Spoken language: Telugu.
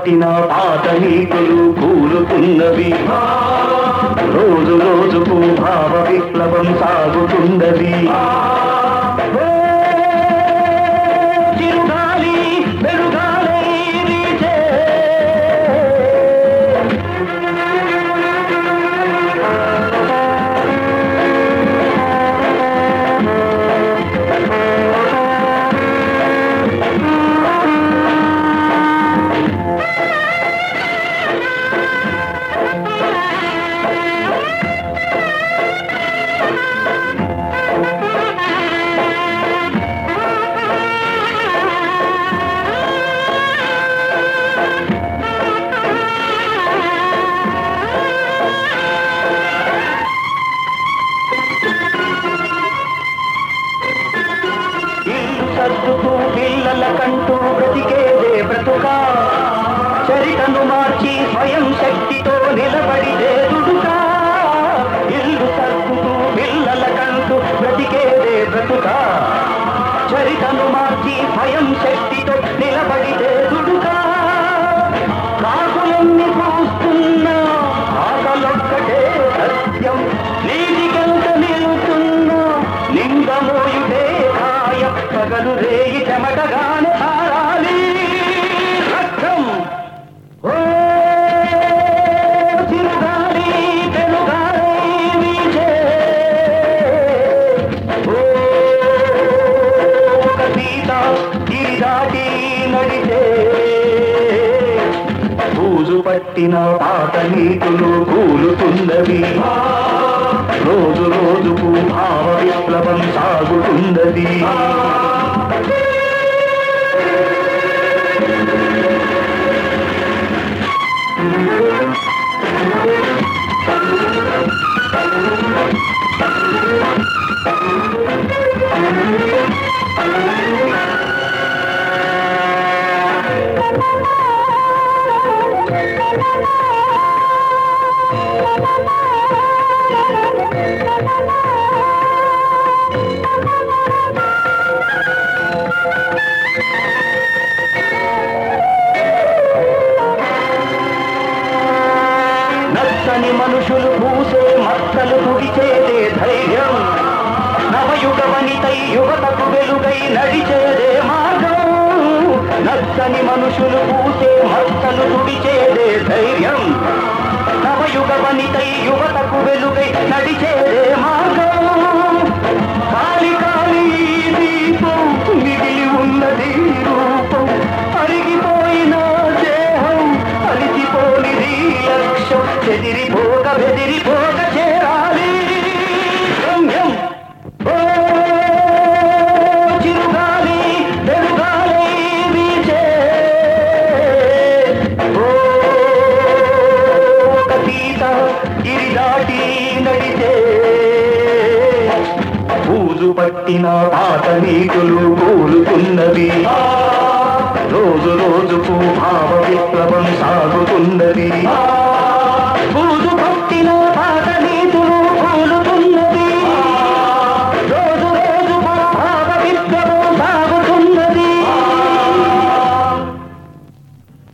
పట్టిన పాత నీతులు కూలుతున్నవి రోజు రోజుకు భావ విప్లవం సాగుతున్నది ఓ, చిరుగాలి పెరుగాలై వీచే. ఇల్లు సర్దుతూ పిల్లల కంటూ బ్రతికేదే బ్రతుక చరితను మార్చి స్వయం శక్తితో నిలబడిదే దుడుక ఇల్లు సర్దుతూ పిల్లల కంటూ బ్రతికేదే బ్రతుక చరితను మార్చి స్వయం శక్తితో నిలబడిదే దుడుక కాకులన్నీ చూస్తున్నా ఆకలొక్కటే సత్యం నీటికెంత నిలుతున్నా నిందమోయుడే కాయ పగలు రేయి చెమటగానే హారాలి రక్తం ఓ చిరుగాలి పెనుగాలి వీచే ఓ ఒక సీత గిరి దాటి నడిచే బూజు పట్టిన పాత నీతులు కూలుతున్నవి రోజు రోజుకు భావ విప్లవం సాగుతున్నది నచ్చని మనుషులు పూసే మక్కలు తుడిచేదే ధైర్యం నవయుగ వనితై యువతకు వెలుగై నడిచేదే మార్గం నచ్చని మనుషులు పూసే మక్కలు తుడిచేదే ధైర్యం నవయుగ వనితై యువతకు వెలుగై నడిచేదే మార్గం కాలి కాలి ఈ దీపం మిగిలి ఉన్నది రూపం అరిగిపోయిన దేహం అలిసిపోనిది లక్ష్యం చెదిరిపోక బెదిరిపోక చేరాలి గమ్యం ఓ చిరుగాలి పెరుగాలి వీచే ఓ ఒక సీత గిరి దాటి నడిచే బూజు పట్టిన పాత నీతులు కూలుతున్నవి రోజు రోజుకు భావ విప్లవం సాగుతున్నది